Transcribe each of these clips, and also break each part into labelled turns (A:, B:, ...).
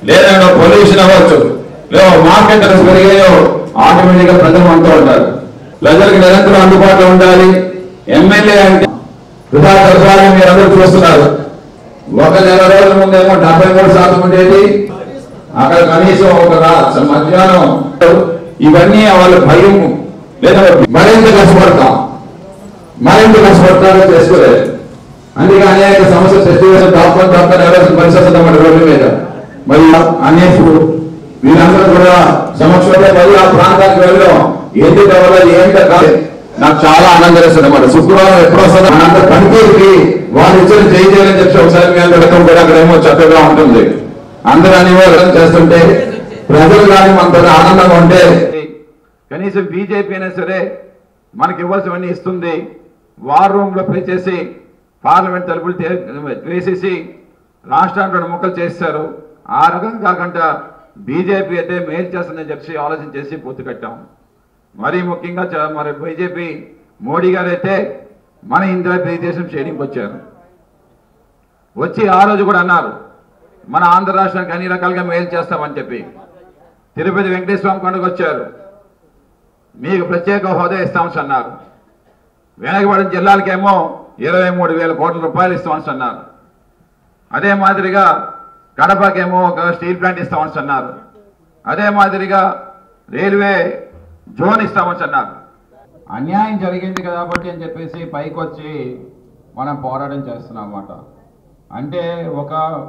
A: లేదా పొల్యూషన్ అవ్వచ్చు లేదా మార్కెట్ ధరలు పెరిగాయో ఆటోమేటిక్ గా ప్రజలు అంటూ ఉంటారు ప్రజలకు నిరంతరం అందుబాటులో ఉండాలి ఎమ్మెల్యే అంటే వృధా ఖర్చులని మీరు అందరూ చూస్తున్నారు ఒక నెల రోజుల ముందేమో డెబ్బై మూడు శాతం ఉండేది అక్కడ కనీసం ఒక రా- మధ్యాహ్నం ఇవన్నీ వాళ్ళ భయం లేదా మరింత కష్టపడతాం మరింత కష్టపడతారో చేసుకోలేదు అందుకే అనేక సమస్యలు ఫెస్టివల్ దాపుకొని దాపుకొని ఎవరైనా పరిస్థితి మన రోడ్డు మీద మరి అనేకులు వీళ్ళందరూ కూడా సమక్షంలో మళ్ళీ ఆ ప్రాంతానికి వెళ్ళడం ఎందుకు అవ్వాలి ఏంటో కాదు నాకు చాలా ఆనందం వేస్తుంది అన్నమాట శుక్రవారం ఎప్పుడు వస్తుందో మనందరూ పనితీరుకి వాళ్ళు ఇచ్చిన చేయి చేయాలని చెప్పి ఒకసారి మేము పెడతాం కూడా అక్కడేమో చక్కగా ఉంటుంది అందరూ అనివార్యం చేస్తుంటే ప్రజలు కానీ మనతో ఆనందంగా ఉంటే కనీసం బీజేపీ అయినా సరే మనకి ఇవ్వాల్సినవన్నీ ఇస్తుంది వార్ రూమ్ లో ప్లే చేసి పార్లమెంట్ తలుపులు తే- వేసేసి రాష్ట్రాన్ని రెండు ముక్కలు చేశారు ఆ రకం కాకుండా బీజేపీ అయితే మేలు చేస్తుందని చెప్పి ఆలోచన చేసి పొత్తు కట్టాం మరీ ముఖ్యంగా చ- మరి బీజేపీ మోడీ గారు అయితే మన ఇందిరా దేశం చేయడానికి వచ్చారు వచ్చి ఆ రోజు కూడా అన్నారు మన ఆంధ్ర రాష్ట్రానికి అన్ని రకాలుగా మేలు చేస్తామని చెప్పి తిరుపతి వెంకటేశ్వర స్వామి కొండకు వచ్చారు మీకు ప్రత్యేక హోదా ఇస్తామని అన్నారు వెనకబడిన జిల్లాలకేమో ఇరవై మూడు వేల కోట్ల రూపాయలు ఇస్తామని అన్నారు అదే మాదిరిగా కడపకేమో ఒక స్టీల్ ప్లాంట్ ఇస్తామని అన్నారు అదే మాదిరిగా రైల్వే జోన్ ఇస్తామని అన్నారు అన్యాయం జరిగింది కాబట్టి అని చెప్పేసి పైకి వచ్చి మనం పోరాటం చేస్తున్నాం అన్నమాట అంటే ఒక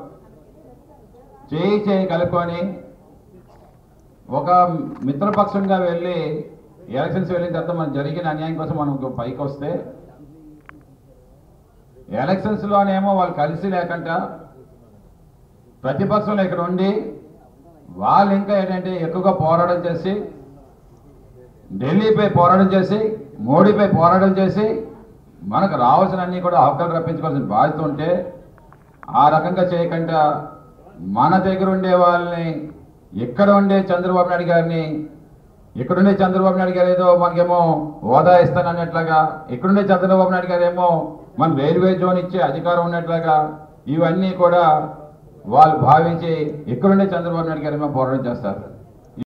A: చేయి చేయి కలుపుకొని ఒక మిత్రపక్షంగా వెళ్ళి ఎలక్షన్స్ వెళ్ళిన తర్వాత మనం జరిగిన అన్యాయం కోసం మనం పైకి వస్తే ఎలక్షన్స్ లోనేమో వాళ్ళు కలిసి లేకుండా ప్రతిపక్షంలో ఇక్కడ ఉండి వాళ్ళు ఇంకా ఏంటంటే ఎక్కువగా పోరాటం చేసి ఢిల్లీపై పోరాటం చేసి మోడీపై పోరాటం చేసి మనకు రావాల్సిన అన్ని కూడా హక్కులు రప్పించుకోవాల్సిన బాధ్యత ఉంటే ఆ రకంగా చేయకుండా మన దగ్గర ఉండే వాళ్ళని ఇక్కడ ఉండే చంద్రబాబు నాయుడు గారిని ఇక్కడుండే చంద్రబాబు నాయుడు గారు ఏదో మనకేమో హోదా ఇస్తానన్నట్లుగా ఇక్కడుండే చంద్రబాబు నాయుడు గారు ఏమో మన రైల్వే జోన్ ఇచ్చే అధికారం ఉన్నట్లుగా ఇవన్నీ కూడా వాళ్ళు భావించి ఇక్కడుండే చంద్రబాబు నాయుడు గారు ఏమో పోరాటం చేస్తారు